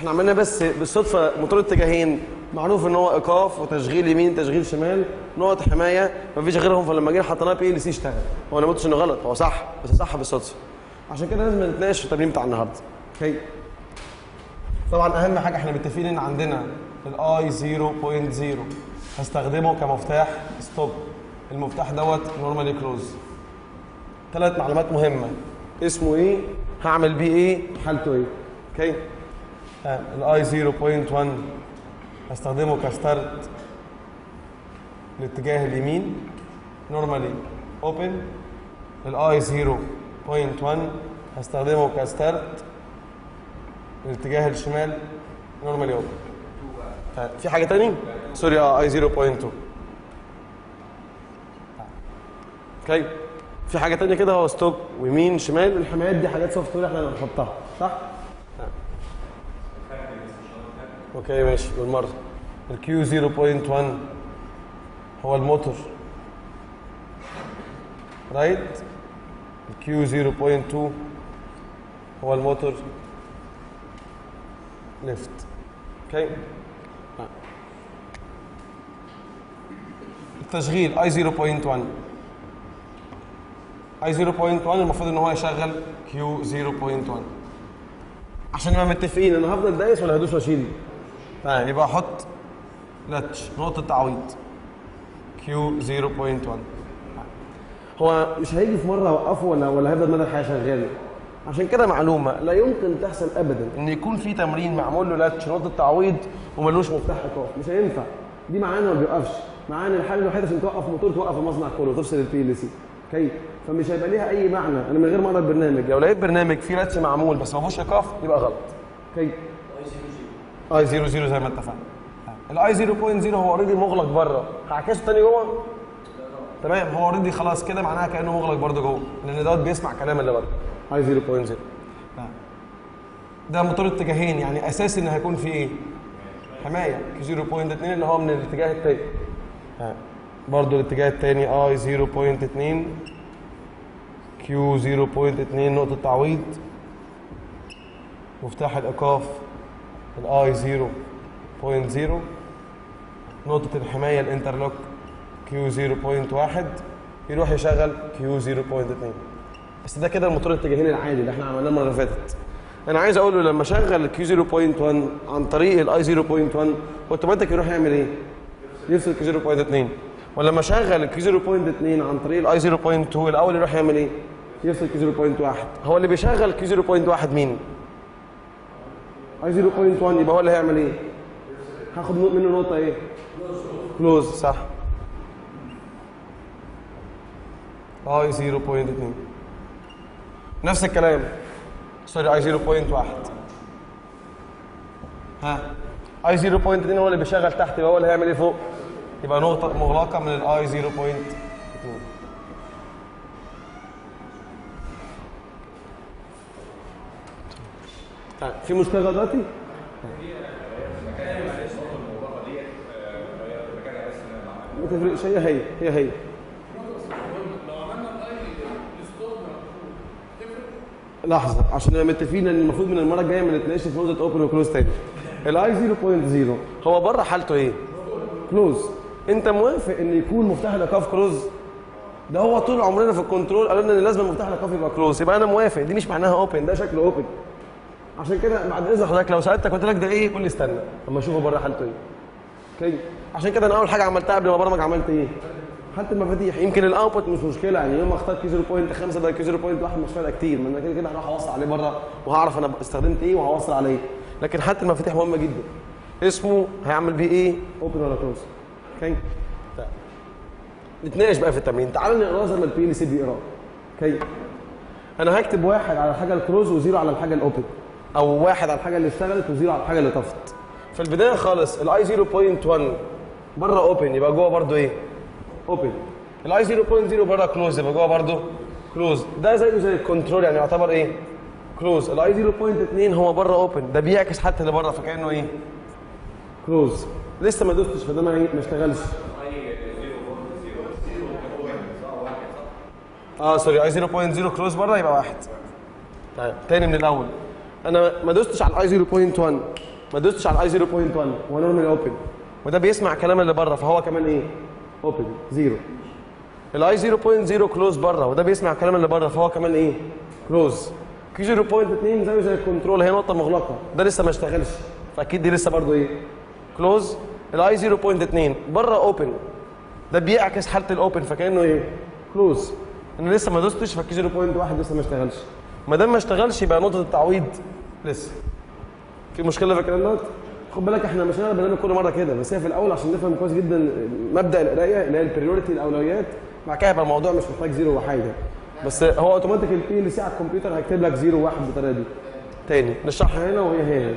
احنا عملنا بس بالصدفه موتور اتجاهين معروف ان هو ايقاف وتشغيل يمين تشغيل شمال نقط حمايه مفيش غيرهم فلما جينا حطيناه بي ال سي اشتغل هو انا ما قلتش انه غلط هو صح بس صح بالصدفه عشان كده لازم نتناقش في التمرين بتاع النهارده اوكي طبعا اهم حاجه احنا متفقين ان عندنا الاي 0.0 هستخدمه كمفتاح ستوب المفتاح دوت نورمالي كلوز ثلاث معلومات مهمه اسمه ايه هعمل بيه ايه حالته ايه اوكي الاي 0.1 هستخدمه كستارت الاتجاه اليمين نورمالي اوبن الاي 0.1 هستخدمه كستارت الاتجاه الشمال نورمالي اوبن في حاجه تاني سوري اه اي 0.2 اوكي في حاجه تانية كده هو ستوب ويمين شمال الحمايات دي حاجات سوفت وير احنا اللي بنحطها صح اوكي ماشي بالمره الكيو 0.1 هو الموتور رايت الكيو 0.2 هو الموتور ليفت اوكي التشغيل اي 0.1 اي 0.1 المفروض ان هو يشغل كيو 0.1 عشان نبقى متفقين انا هفضل دايس ولا هدوس واشيل طيب يبقى احط لاتش نقطه تعويض كيو 0.1 هو مش هيجي في مره اوقفه ولا ولا هيفضل مدى الحياه شغال عشان كده معلومه لا يمكن تحصل ابدا ان يكون في تمرين معمول له لاتش نقطه تعويض وملوش مفتاح ايقاف مش هينفع دي معانا ما بيوقفش معانا الحل الوحيد عشان توقف موتور توقف المصنع كله وتفصل البي ال سي اوكي فمش هيبقى ليها اي معنى انا من غير ما اقرا البرنامج لو لقيت برنامج فيه لاتش معمول بس ما فيهوش ايقاف يبقى غلط اوكي اي 0 0 زي ما اتفقنا الاي 0.0 هو اوريدي مغلق بره هعكسه تاني جوه تمام هو اوريدي خلاص كده معناها كانه مغلق برده جوه لان دوت بيسمع كلام اللي بره اي 0.0 ده موتور اتجاهين يعني اساسي ان هيكون في ايه حمايه كي 0.2 اللي هو من الاتجاه التاني برضه الاتجاه التاني اي 0.2 كيو 0.2 نقطة تعويض مفتاح الإيقاف الاي 0.0 نقطة الحماية الانترلوك كيو 0.1 يروح يشغل كيو 0.2 بس ده كده الموتور الاتجاهين العادي اللي احنا عملناه المرة اللي فاتت انا عايز اقول له لما اشغل الكيو 0.1 عن طريق الاي 0.1 اوتوماتيك يروح يعمل ايه؟ يفصل كيو 0.2 ولما اشغل الكيو 0.2 عن طريق الاي 0.2 الاول يروح يعمل ايه؟ يفصل كيو 0.1 هو اللي بيشغل كيو 0.1 مين؟ اي 0.1 يبقى هو اللي هيعمل ايه؟ هاخد منه نقطة ايه؟ كلوز صح اي 0.2 نفس الكلام سوري اي 0.1 ها اي 0.2 هو اللي بيشغل تحت يبقى هو اللي هيعمل ايه فوق؟ يبقى نقطة مغلقة من الاي 0.2 طيب في مشكلة دلوقتي؟ ما تفرقش هي هي هي هي لحظة عشان نبقى متفقين ان المفروض من المرة الجاية ما نتناقش في نقطة اوبن وكلوز تاني. الاي 0.0 هو بره حالته ايه؟ كلوز. انت موافق ان يكون مفتاح الايقاف كلوز؟ ده هو طول عمرنا في الكنترول قالوا لنا ان لازم مفتاح الايقاف يبقى كلوز يبقى انا موافق دي مش معناها اوبن ده شكله اوبن. عشان كده بعد اذن حضرتك لو سالتك قلت لك ده ايه؟ قول لي استنى اما اشوفه بره حالته ايه. اوكي؟ عشان كده انا اول حاجة عملتها قبل ما ابرمج عملت ايه؟ حاله المفاتيح يمكن الاوتبوت مش مشكله يعني يوم ما اختار كي 0.5 ده كي 0.1 مش فارقه كتير ما انا كده كده هروح اوصل عليه بره وهعرف انا استخدمت ايه وهوصل عليه لكن حاله المفاتيح مهمه جدا اسمه هيعمل بيه ايه اوبن ولا كلوز اوكي طيب. نتناقش بقى في التمرين تعالوا نقراه زي ما البي ال سي بيقراه اوكي انا هكتب واحد على الحاجه الكلوز وزيرو على الحاجه الاوبن او واحد على الحاجه اللي اشتغلت وزيرو على الحاجه اللي طفت في البدايه خالص الاي 0.1 بره اوبن يبقى جوه برده ايه اوبن الاي 0.0 بره كلوز يبقى جوه برده كلوز ده زيه زي الكنترول يعني يعتبر ايه كلوز الاي 0.2 هو بره اوبن ده بيعكس حتى اللي بره فكانه ايه كلوز لسه ما دوستش فده ما ما اشتغلش اه سوري اي 0.0 كلوز بره يبقى واحد طيب تاني من الاول انا ما دوستش على الاي 0.1 ما دوستش على الاي 0.1 هو نورمال اوبن وده بيسمع كلام اللي بره فهو كمان ايه اوبن زيرو الاي 0.0 كلوز بره وده بيسمع كلام اللي بره فهو كمان ايه كلوز كي 0.2 زيه زي الكنترول هي نقطه مغلقه ده لسه ما اشتغلش فاكيد دي لسه برضه ايه كلوز الاي 0.2 بره اوبن ده بيعكس حاله الاوبن فكانه ايه كلوز انا لسه ما دوستش فكي 0.1 لسه ما اشتغلش ما دام ما اشتغلش يبقى نقطه التعويض لسه في مشكله في الكلام دوت خد بالك احنا مش هنعمل برنامج كل مره كده بس هي في الاول عشان نفهم كويس جدا مبدا القرايه اللي هي البريورتي الاولويات بعد كده يبقى الموضوع مش محتاج زيرو وحاجه بس هو اوتوماتيك البي ال سي على الكمبيوتر هيكتب لك زيرو واحد بالطريقه دي تاني نشرحها هنا وهي هنا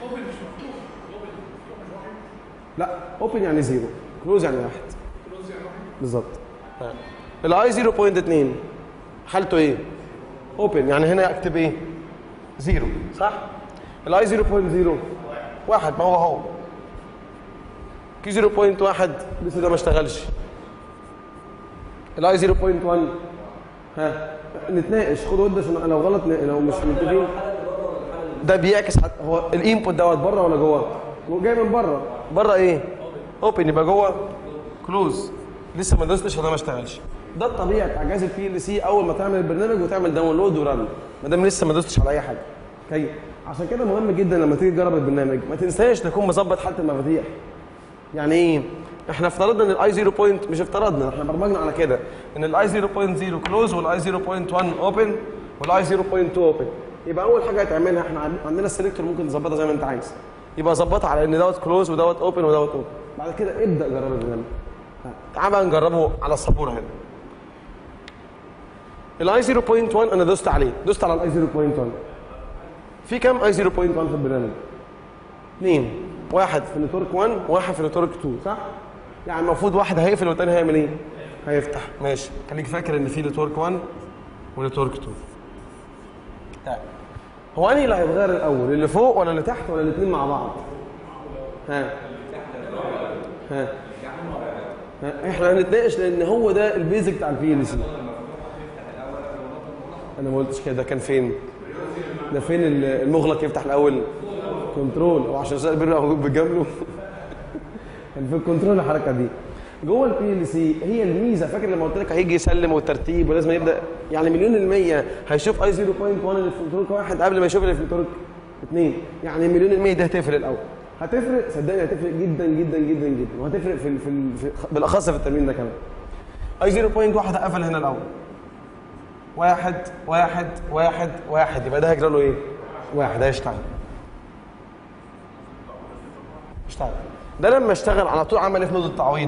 لا اوبن يعني زيرو كلوز يعني واحد بالظبط الاي 0.2 حالته ايه؟ اوبن يعني هنا اكتب ايه؟ زيرو صح؟ الاي 0.0 واحد ما هو هو كي 0.1 لسه ده ما اشتغلش الاي 0.1 ها نتناقش خد ود عشان لو غلط ن- لو مش متفقين ده بيعكس حت... هو الانبوت دوت بره ولا جوه؟ هو جاي من بره بره ايه؟ اوبن يبقى جوه كلوز لسه ما دوستش وده ما اشتغلش ده الطبيعي بتاع جهاز البي ال سي اول ما تعمل البرنامج وتعمل داونلود ورن ما دام لسه ما دوستش على اي حاجه اوكي عشان كده مهم جدا لما تيجي تجرب البرنامج ما تنساش تكون مظبط حاله المفاتيح يعني ايه احنا افترضنا ان الاي 0 بوينت مش افترضنا احنا برمجنا على كده ان الاي 0.0 كلوز والاي 0.1 اوبن والاي 0.2 اوبن يبقى اول حاجه هتعملها احنا عن- عندنا السلكتور ممكن تظبطها زي ما انت عايز يبقى ظبطها على ان دوت كلوز ودوت اوبن ودوت اوبن بعد كده ابدا جرب البرنامج ها، تعال بقى نجربه على السبوره هنا الاي 0.1 انا دوست عليه دوست على الاي 0.1 في كام اي 0.1 في البرنامج اثنين واحد في نتورك 1 وواحد في نتورك 2 صح يعني المفروض واحد هيقفل والتاني هيعمل ايه هيفتح ماشي خليك فاكر ان في نتورك 1 ونتورك 2 طيب هو انهي اللي هيتغير الاول اللي فوق ولا اللي تحت ولا الاثنين مع بعض ها ها ها احنا هنتناقش لان هو ده البيزك بتاع البي ال سي انا ما قلتش كده ده كان فين ده فين ال- المغلق يفتح الاول كنترول او عشان سؤال بيرجع موجود بجمله كان في الكنترول الحركه دي جوه البي ال سي هي الميزه فاكر لما قلت لك هيجي يسلم والترتيب ولازم يبدا يعني مليون المية هيشوف اي 0.1 اللي في نتورك واحد قبل ما يشوف اللي في نتورك اثنين يعني مليون المية دي هتفرق الاول هتفرق صدقني هتفرق جدا جدا جدا جدا وهتفرق في, ال- في, ال- في بالاخص في التمرين ده كمان اي 0.1 قفل هنا الاول واحد واحد واحد واحد يبقى ده هيجرى له ايه؟ واحد هيشتغل اشتغل ده لما اشتغل على طول عمل ايه في نقطه التعويض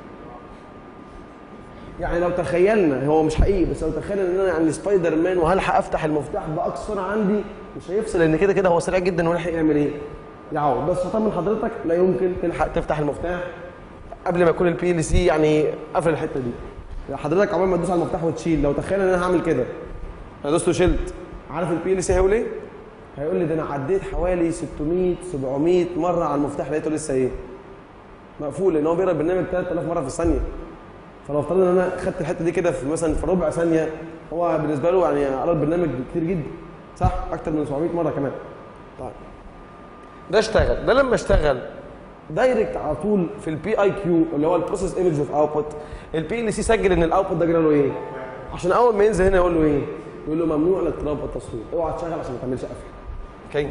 يعني لو تخيلنا هو مش حقيقي بس لو تخيلنا ان انا يعني سبايدر مان وهلحق افتح المفتاح باقصى سرعه عندي مش هيفصل لان كده كده هو سريع جدا ولحق يعمل ايه؟ يعوض بس طبعا حضرتك لا يمكن تلحق تفتح المفتاح قبل ما يكون البي ال سي يعني قفل الحته دي يعني حضرتك عمال ما تدوس على المفتاح وتشيل لو تخيل ان انا هعمل كده انا دوست وشلت عارف البي ال سي هيقول ايه؟ هيقول لي ده انا عديت حوالي 600 700 مره على المفتاح لقيته لسه ايه؟ مقفول لان هو بيقرا البرنامج 3000 مره في الثانيه فلو افترضنا ان انا خدت الحته دي كده في مثلا في ربع ثانيه هو بالنسبه له يعني قرا البرنامج كتير جدا صح؟ اكتر من 700 مره كمان طيب ده اشتغل ده لما اشتغل دايركت على طول في البي اي كيو اللي هو البروسيس ايمج اوف اوتبوت البي ال سي سجل ان الاوتبوت ده جرى له ايه عشان اول ما ينزل هنا يقول له ايه يقول له ممنوع الاقتراب والتصوير اوعى تشغل عشان ما تعملش قفل اوكي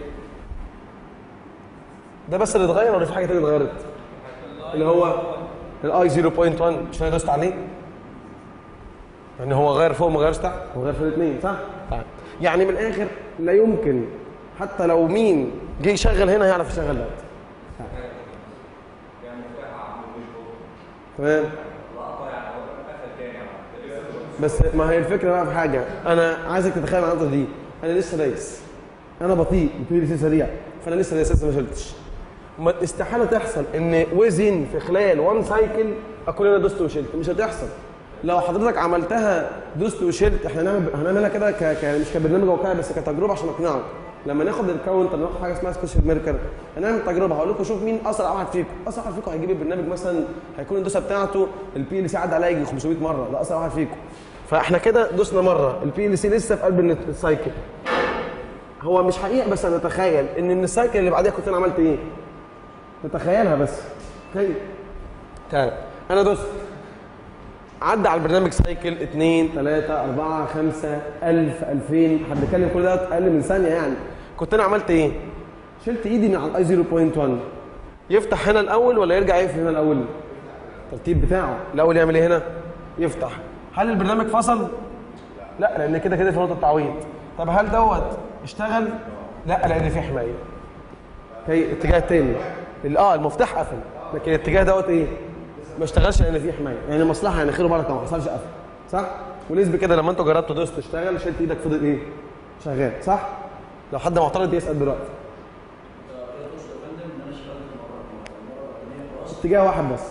ده بس اللي اتغير ولا في حاجه ثانيه اتغيرت اللي هو الاي 0.1 مش انا دوست عليه يعني هو غير فوق ما غيرش تحت هو غير في الاثنين صح طيب يعني من الاخر لا يمكن حتى لو مين جه يشغل هنا هيعرف يشغل ده تمام بس ما هي الفكره بقى في حاجه انا عايزك تتخيل مع النقطه دي انا لسه دايس انا بطيء بتقولي لسه سريع فانا لسه دايس لسه ما شلتش ما استحاله تحصل ان وزن في خلال وان سايكل اكون انا دوست وشلت مش هتحصل لو حضرتك عملتها دوست وشلت احنا هنعمل هنعملها كده ك... ك... مش كبرنامج واقعي بس كتجربه عشان اقنعك لما ناخد الكاونتر ناخد حاجه اسمها سبيشال ميركر هنعمل تجربه هقول لكم شوف مين اسرع واحد فيكم اسرع واحد فيكم هيجيب البرنامج مثلا هيكون الدوسه بتاعته البي ال سي عدى عليها يجي 500 مره ده اسرع واحد فيكم فاحنا كده دوسنا مره البي ال سي لسه في قلب النت- السايكل هو مش حقيقه بس انا اتخيل ان من السايكل اللي بعديها كنت انا عملت ايه تتخيلها بس اوكي تعال انا دوست عدى على البرنامج سايكل 2 3 4 5 1000 2000 احنا بنتكلم كل ده اقل من ثانيه يعني كنت انا عملت ايه شلت ايدي من على الاي 0.1 يفتح هنا الاول ولا يرجع يقفل هنا الاول الترتيب بتاعه الاول يعمل ايه هنا يفتح هل البرنامج فصل لا لان كده كده في نقطه تعويض طب هل دوت اشتغل لا لان في حمايه هي اتجاه تاني ال- اه المفتاح قفل لكن الاتجاه دوت ايه ما اشتغلش لان في حمايه يعني مصلحه يعني خير وبركه ما حصلش قفل صح ونسبه كده لما انتوا جربتوا دوست تشتغل شلت ايدك فضل ايه شغال صح لو حد معترض يسال دلوقتي اتجاه واحد بس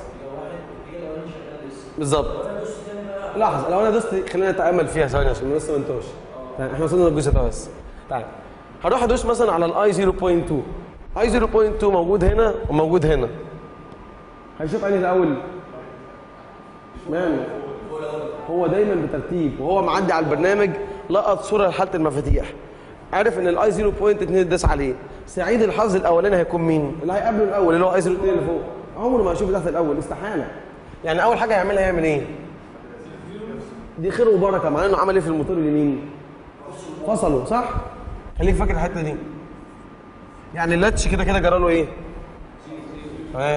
بالظبط لحظه لو انا دوست خلينا نتامل فيها ثواني عشان لسه ما انتوش طيب، احنا وصلنا للجزء ده بس تعال هروح ادوس مثلا على الاي 0.2 اي 0.2 موجود هنا وموجود هنا هنشوف انهي الاول اشمعنى هو دايما بترتيب وهو معدي على البرنامج لقط صوره لحاله المفاتيح عارف ان الاي 0.2 داس عليه سعيد الحظ الاولاني هيكون مين اللي هيقابله الاول اللي هو اي 0.2 اللي فوق عمره ما هيشوف تحت الاول استحاله يعني اول حاجه هيعملها يعمل ايه دي خير وبركه معناه انه عمل ايه في الموتور اليمين فصلوا صح خليك فاكر الحته دي يعني اللاتش كده كده جرى له ايه تمام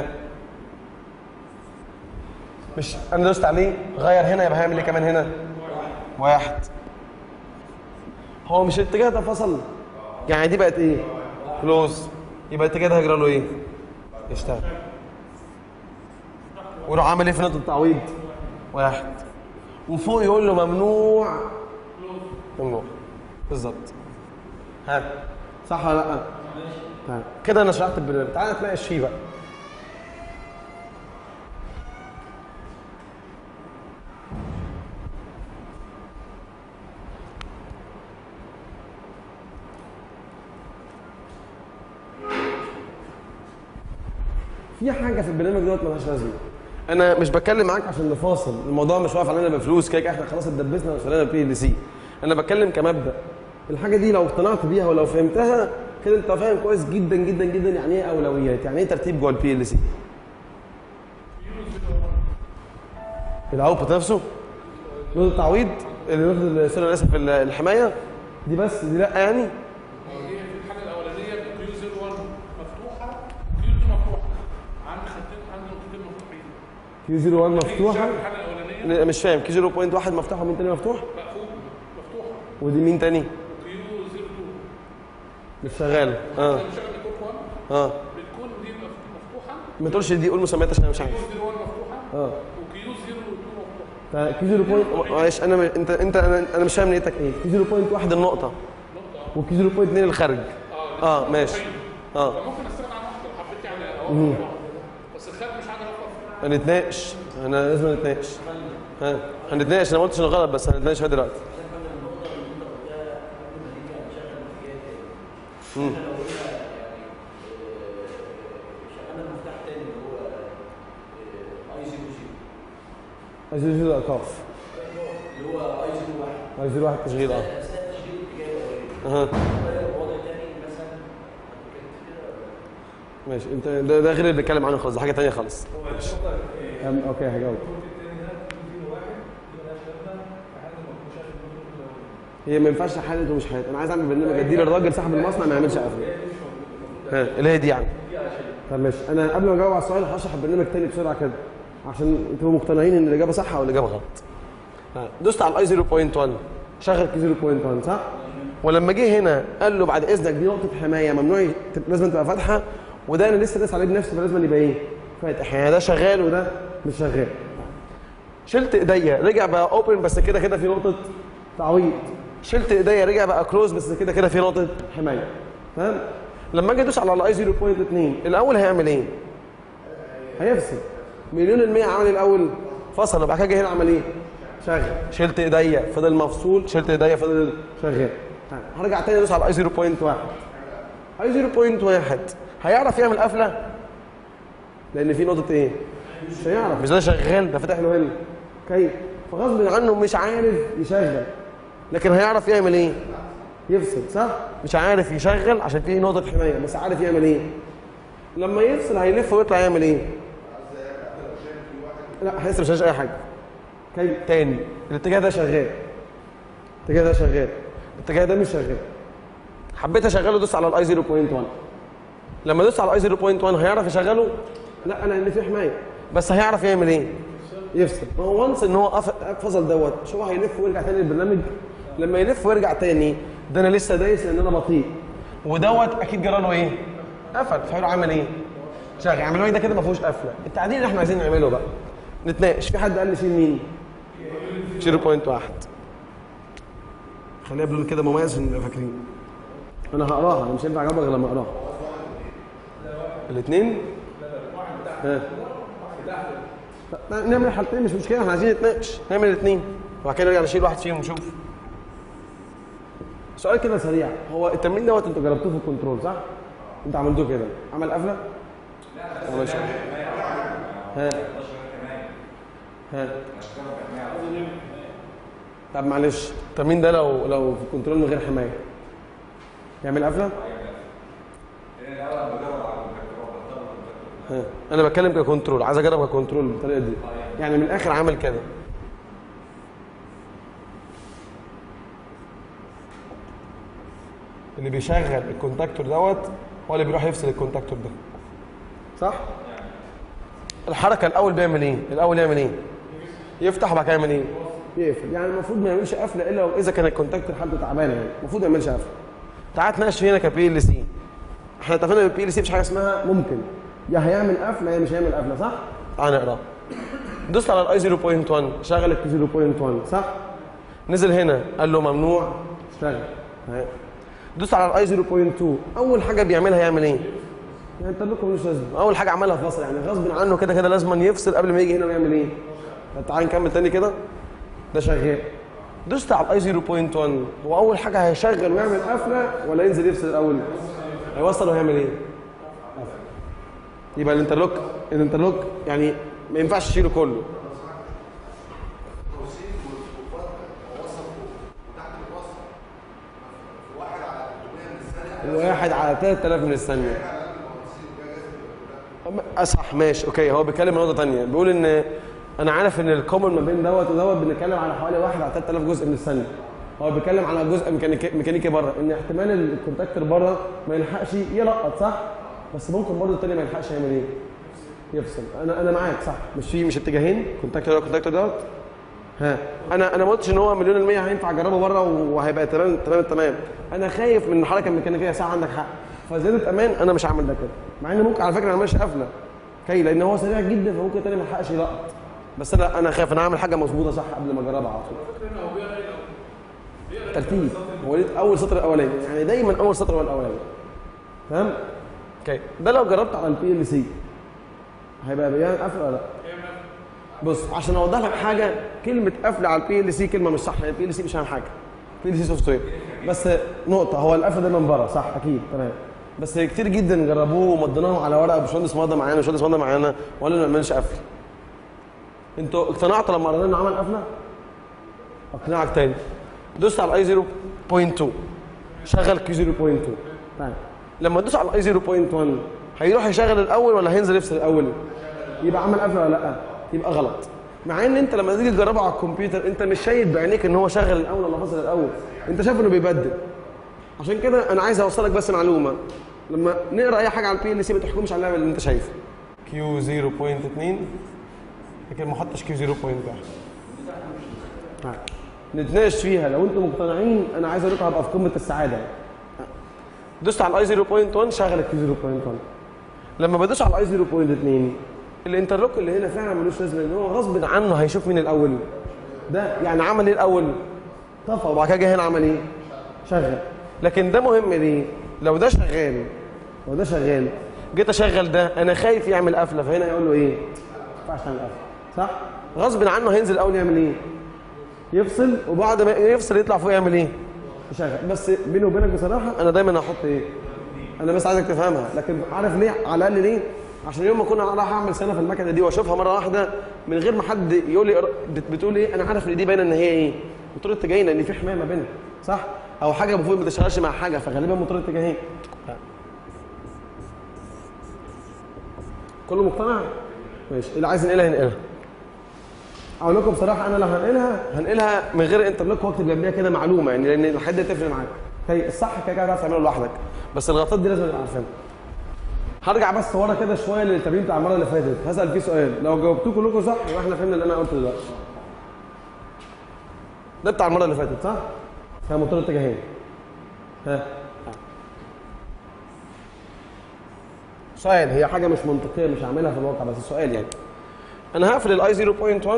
مش انا دوست عليه غير هنا يبقى هيعمل ايه كمان هنا واحد هو مش الاتجاه ده فصل يعني دي بقت ايه كلوز يبقى الاتجاه ده هيجرى له ايه يشتغل ويروح عامل ايه في نقطه التعويض واحد وفوق يقول له ممنوع ممنوع بالظبط ها صح ولا لا طيب كده انا شرحت البرنامج تعالى نتناقش فيه بقى في حاجه في البرنامج دوت ملهاش لازمه انا مش بتكلم معاك عشان نفاصل الموضوع مش واقف علينا بفلوس كده كده احنا خلاص اتدبسنا وصلنا بي ال سي انا بتكلم كمبدا الحاجه دي لو اقتنعت بيها ولو فهمتها كده انت فاهم كويس جدا جدا جدا يعني ايه اولويات يعني ايه ترتيب جوه البي ال سي الاوتبوت نفسه نقطه التعويض اللي نقطه سوري انا اسف الحمايه دي بس دي لا يعني هي في الحاجه الاولانيه كيو 01 مفتوحه كيو 2 مفتوحه عندي خطين عندي نقطتين مفتوحين كيو 01 شايف مفتوحه الحاجه الاولانيه أنا مش فاهم كيو 0.1 مفتوح ومين تاني مفتوح مقفول مفتوحه ودي مين تاني كيو 02 مش شغاله اه انا مشغل الكود 1 اه بتكون دي مفتوحه ما تقولش دي قول مسميات عشان انا مش عارف كيو 01 مفتوحه اه وكيو 02 مفتوحه فكي 0 بوينت معلش انا م- انت انت انا, أنا مش فاهم نيتك ايه كي 0.1 النقطه وكي 0.2 الخارج اه ماشي اه ممكن استغنى عن واحده لو حبيت يعني أوقف واحدة. بس الخارج مش حاجه اوقف هنتناقش انا لازم نتناقش ها هنتناقش انا ما قلتش انه غلط بس هنتناقش فيها دلوقتي مم. اي زيرو زيرو ايقاف اللي هو اي زيرو واحد اي زيرو واحد تشغيل اه اها ماشي انت ده, ده غير اللي بنتكلم عنه خالص ده حاجه ثانيه خالص ماشي أم، اوكي هجاوب هي ما ينفعش حالة ومش حالة انا عايز اعمل برنامج اديه للراجل صاحب المصنع ما يعملش قفل ها اللي هي دي يعني طب ماشي انا قبل ما اجاوب على السؤال هشرح البرنامج تاني بسرعه كده عشان تبقوا مقتنعين ان الاجابه صح او الاجابه غلط ها، دوست على الاي 0.1 شغل كي 0.1 صح ولما جه هنا قال له بعد اذنك دي نقطه حمايه ممنوع ي- تبقى- لازم تبقى فاتحه وده انا لسه داس عليه بنفسي فلازم يبقى ايه فاتح يعني ده شغال وده مش شغال شلت ايديا رجع بقى اوبن بس كده كده في نقطه تعويض شلت ايديا رجع بقى كلوز بس كده كده في نقطه حمايه فاهم لما اجي ادوس على الاي 0.2 الاول هيعمل ايه هيفصل مليون المية عمل الاول فصل وبعد كده جه هنا عمل ايه شغل شلت ايديا فضل مفصول شلت ايديا فضل شغال طيب، هرجع تاني ادوس على الاي 0.1 اي 0.1 هيعرف يعمل قفله لان في نقطه ايه مش هيعرف مش ده شغال ده فاتح له هنا كيف فغصب عنه مش عارف يشغل لكن هيعرف يعمل ايه يفصل صح مش عارف يشغل عشان في نقطه حمايه بس عارف يعمل ايه لما يفصل هيلف ويطلع يعمل ايه لا هيسرق مش هيعمل اي حاجه كي تاني الاتجاه ده شغال الاتجاه ده شغال الاتجاه ده مش شغال حبيت اشغله دوس على الاي 0.1 لما دوس على الاي 0.1 هيعرف يشغله لا انا ان في حمايه بس هيعرف يعمل ايه يفصل ما هو وانس ان هو قف- فصل دوت شو هيلف ويرجع تاني للبرنامج لما يلف ويرجع تاني ده انا لسه دايس لان انا بطيء ودوت اكيد جرى له ايه قفل فهيروح عمل ايه شغل عملوا ايه ده كده ما فيهوش قفله التعديل اللي احنا عايزين نعمله بقى نتناقش في حد قال لي شيل مين 0.1 خليها بلون كده مميز عشان نبقى فاكرين انا هقراها انا مش هينفع اجاوبك غير لما اقراها الاثنين ها لا، نعمل حالتين مش مشكله احنا عايزين نتناقش نعمل الاثنين وبعد كده نرجع نشيل واحد فيهم ونشوف سؤال كده سريع هو التمرين دوت انتوا جربتوه في الكنترول صح؟ انت عملتوه كده عمل قفله؟ لا عمل ها ها طب معلش التمرين ده لو لو في الكنترول من غير حمايه يعمل قفله؟ ها. انا بتكلم ككنترول عايز اجرب ككنترول بالطريقه دي يعني من الاخر عامل كده اللي بيشغل الكونتاكتور دوت هو اللي بيروح يفصل الكونتاكتور ده صح الحركه الاول بيعمل ايه الاول يعمل ايه يفتح وبعد كده يعمل ايه يقفل يعني المفروض ما يعملش قفله الا لو اذا كان الكونتاكتور حالته تعبانه يعني المفروض ما يعملش قفله تعال نتناقش هنا كبي ال سي احنا اتفقنا ان البي ال سي مش حاجه اسمها ممكن يا هيعمل قفله يا مش هيعمل قفله صح تعال نقرا دوست على الاي 0.1 شغل الكي 0.1 صح نزل هنا قال له ممنوع اشتغل ها. دوس على الاي 0.2 اول حاجه بيعملها يعمل ايه يعني انت لكم مش لازم اول حاجه عملها فصل يعني غصب عنه كده كده لازم يفصل قبل ما يجي هنا ويعمل ايه طب تعال نكمل تاني كده ده شغال دوست على الاي 0.1 هو اول حاجه هيشغل ويعمل قفله ولا ينزل يفصل الاول هيوصل وهيعمل ايه قفل. يبقى الانترلوك الانترلوك يعني ما ينفعش تشيله كله واحد على 3000 من الثانية أما- أصح ماشي أوكي هو بيتكلم عن نقطة تانية بيقول إن أنا عارف إن الكومن ما بين دوت ودوت بنتكلم على حوالي واحد على 3000 جزء من الثانية هو بيتكلم على جزء ميكانيكي, ميكانيكي بره إن احتمال الكونتاكتور بره ما يلحقش يلقط صح؟ بس ممكن برضه التاني ما يلحقش يعمل إيه؟ يفصل أنا أنا معاك صح مش في مش اتجاهين كونتاكتور ده كونتاكتور دوت ها انا انا ما قلتش ان هو مليون المية هينفع اجربه بره وهيبقى تمام تمام تمام انا خايف من الحركه الميكانيكيه صح عندك حق فزياده امان انا مش هعمل ده كده مع ان ممكن على فكره ما اعملش قفله كي لان هو سريع جدا فممكن تاني ما يلحقش يلقط بس انا انا خايف انا اعمل حاجه مظبوطه صح قبل ما اجربها على طول ترتيب هو ليه اول سطر الاولاني يعني دايما اول سطر هو الاولاني تمام اوكي ده لو جربت على البي ال سي هيبقى بيان قفل ولا لا بص عشان اوضح لك حاجه كلمه قفل على البي ال سي كلمه مش صح يعني البي ال سي مش فاهم حاجه البي ال سي سوفت وير بس نقطه هو القفل ده من بره صح اكيد تمام بس كتير جدا جربوه ومضيناهم على ورقه باشمهندس مضى معانا باشمهندس مضى معانا وقالوا ما نعملش قفل انتوا اقتنعتوا لما قررنا انه عمل قفله؟ اقنعك تاني دوست على الاي 0.2 شغل كيو 0.2 طيب لما تدوس على الاي 0.1 هيروح يشغل الاول ولا هينزل يفصل الاول؟ يبقى عمل قفله ولا لا؟ يبقى غلط مع ان انت لما تيجي تجربه على الكمبيوتر انت مش شايف بعينيك ان هو شغل الاول ولا فصل الاول انت شايف انه بيبدل عشان كده انا عايز اوصلك بس معلومه لما نقرا اي حاجه على البي ال سي ما تحكمش على اللي انت شايفه كيو 0.2 لكن ما حطش كيو 0.1 نتناقش فيها لو انتم مقتنعين انا عايز اقول لكم هبقى في قمه السعاده دوست على الاي 0.1 شغل الكيو 0.1 لما بدوس على الاي 0.2 الانترلوك اللي هنا فعلا ملوش لازمه لان هو غصب عنه هيشوف مين الاول ده يعني عمل ايه الاول طفى وبعد كده جه هنا عمل ايه شغل لكن ده مهم ليه لو ده شغال لو ده شغال جيت اشغل ده انا خايف يعمل قفله فهنا يقول له ايه ما ينفعش تعمل قفله صح غصب عنه هينزل الاول يعمل ايه يفصل وبعد ما يفصل يطلع فوق يعمل ايه يشغل بس بيني وبينك بصراحه انا دايما هحط ايه انا بس عايزك تفهمها لكن عارف ليه على الاقل ليه عشان يوم ما كنا رايح اعمل سنه في المكنه دي واشوفها مره واحده من غير ما حد يقول لي بت- بتقول ايه انا عارف ان دي باينه ان هي ايه قلت له انت جاي لان في حمايه ما بيننا صح او حاجه المفروض ما تشتغلش مع حاجه فغالبا موتور اتجاهين كله مقتنع ماشي اللي عايز ينقلها ينقلها اقول لكم بصراحه انا لو هنقلها هنقلها من غير انترلوك واكتب جنبيها كده معلومه يعني لان الحاجات دي تفرق معاك هي الصح كده كده هتعرف تعمله لوحدك بس الغلطات دي لازم تبقى عارفينها هرجع بس ورا كده شويه للتمرين بتاع المره اللي فاتت هسال فيه سؤال لو جاوبتوه كلكم صح يبقى احنا فهمنا اللي انا قلته دلوقتي ده بتاع المره اللي فاتت صح؟ كان موتور اتجاهين ها سؤال هي حاجه مش منطقيه مش هعملها في الواقع بس سؤال يعني انا هقفل الاي 0.1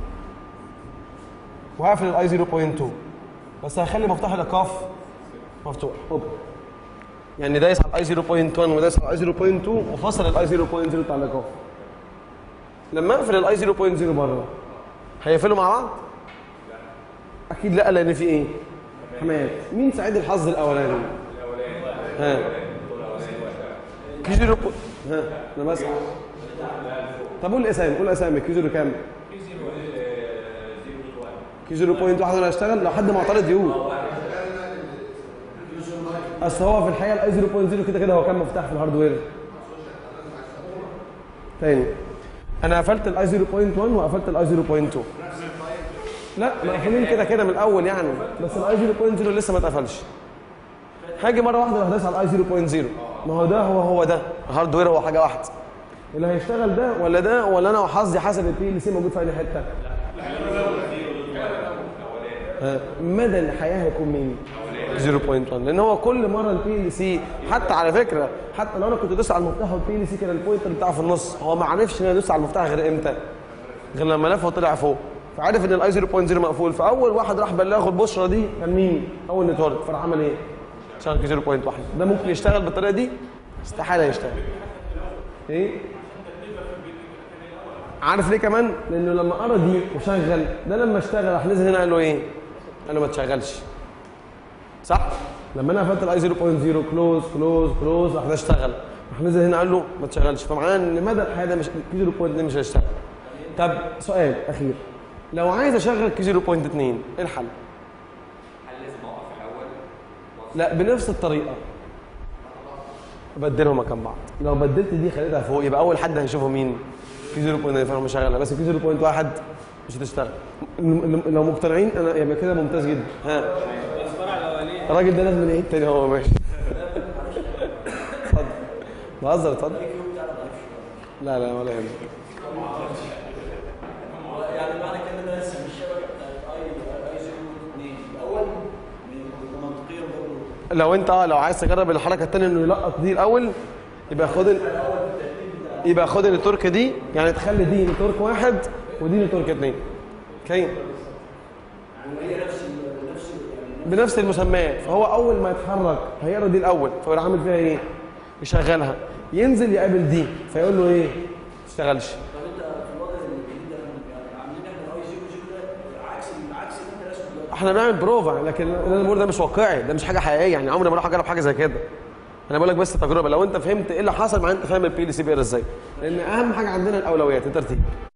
وهقفل الاي 0.2 بس هخلي مفتاح الايقاف مفتوح اوبن يعني دايس على الاي 0.1 ودايس على الاي 0.2 وفصل الاي 0.0 بتاع الايقاف لما اقفل الاي 0.0 بره هيقفلوا مع بعض؟ اكيد لا لان في ايه؟ حمايات مين سعيد الحظ الاولاني؟ ها كي 0 ها انا بسمع طب قول اسامي قول اسامي كي 0 كام؟ كي 0.1 انا هشتغل لو حد معترض يقول اصل هو في الحقيقه الاي 0.0 كده كده هو كان مفتاح في الهاردوير تاني انا قفلت الاي 0.1 وقفلت الاي 0.2 لا مقفولين كده كده من الاول يعني بس الاي 0.0 لسه ما اتقفلش هاجي مره واحده هدوس على الاي 0.0 ما هو ده هو هو ده الهاردوير هو حاجه واحده اللي هيشتغل ده ولا ده ولا انا وحظي حسب البي ال سي موجود في اي حته ها، مدى الحياه هيكون مين 0.1 لان هو كل مره البي ال سي حتى على فكره حتى لو انا كنت دوست على المفتاح والبي ال سي كان البوينتر بتاعه في النص هو ما عرفش ان انا ادوس على المفتاح غير امتى غير لما لف وطلع فوق فعرف ان الاي 0.0 مقفول فاول واحد راح بلغه البشرى دي كان مين اول نتورك فراح عمل ايه شغل 0.1 ده ممكن يشتغل بالطريقه دي استحاله يشتغل ايه عارف ليه كمان لانه لما قرا دي وشغل ده لما اشتغل راح نزل هنا قال له ايه قال له ما تشغلش صح لما انا قفلت الاي 0.0 كلوز كلوز كلوز راح ده اشتغل راح نزل هنا قال له ما تشغلش فمعناه ان مدى الحياه ده مش كي 0.2 مش هيشتغل طب سؤال اخير لو عايز اشغل كي 0.2 ايه الحل؟ هل لازم اوقف الاول لا بنفس الطريقه بدلهم مكان بعض لو بدلت دي خليتها فوق يبقى اول حد هنشوفه مين كي 0.2 فانا مش هشغلها بس كي 0.1 مش هتشتغل م- لو مقتنعين انا يبقى كده ممتاز جدا ها الراجل ده لازم يعيد تاني هو ماشي اتفضل بهزر اتفضل لا لا ولا يهمك يعني معنى كده ان انا لسه مش شبكه بتاعت اي اي 02 الاول من- منطقيا برضه لو انت اه لو عايز تجرب الحركه الثانيه انه يلقط دي الاول يبقى خد ال... يبقى خد التورك دي يعني تخلي دي نتورك واحد ودي نتورك اثنين اوكي وهي نفس ال- نفس ال- يعني بنفس المسميات فهو اول ما يتحرك هيقرا دي الاول فيروح عامل فيها ايه؟ يشغلها ينزل يقابل دي فيقول له ايه؟ ما تشتغلش طب انت في الوضع الجديد ده يعني عاملين احنا الاي 00 ده عكس عكس اللي انت راسمه دلوقتي احنا بنعمل بروفا لكن اللي انا بقوله ده مش واقعي ده مش حاجه حقيقيه يعني عمري ما اروح اجرب حاجه زي كده انا بقول لك بس تجربه لو انت فهمت ايه اللي حصل مع انت فاهم البي ال سي بيقرا ازاي لان اهم حاجه عندنا الاولويات الترتيب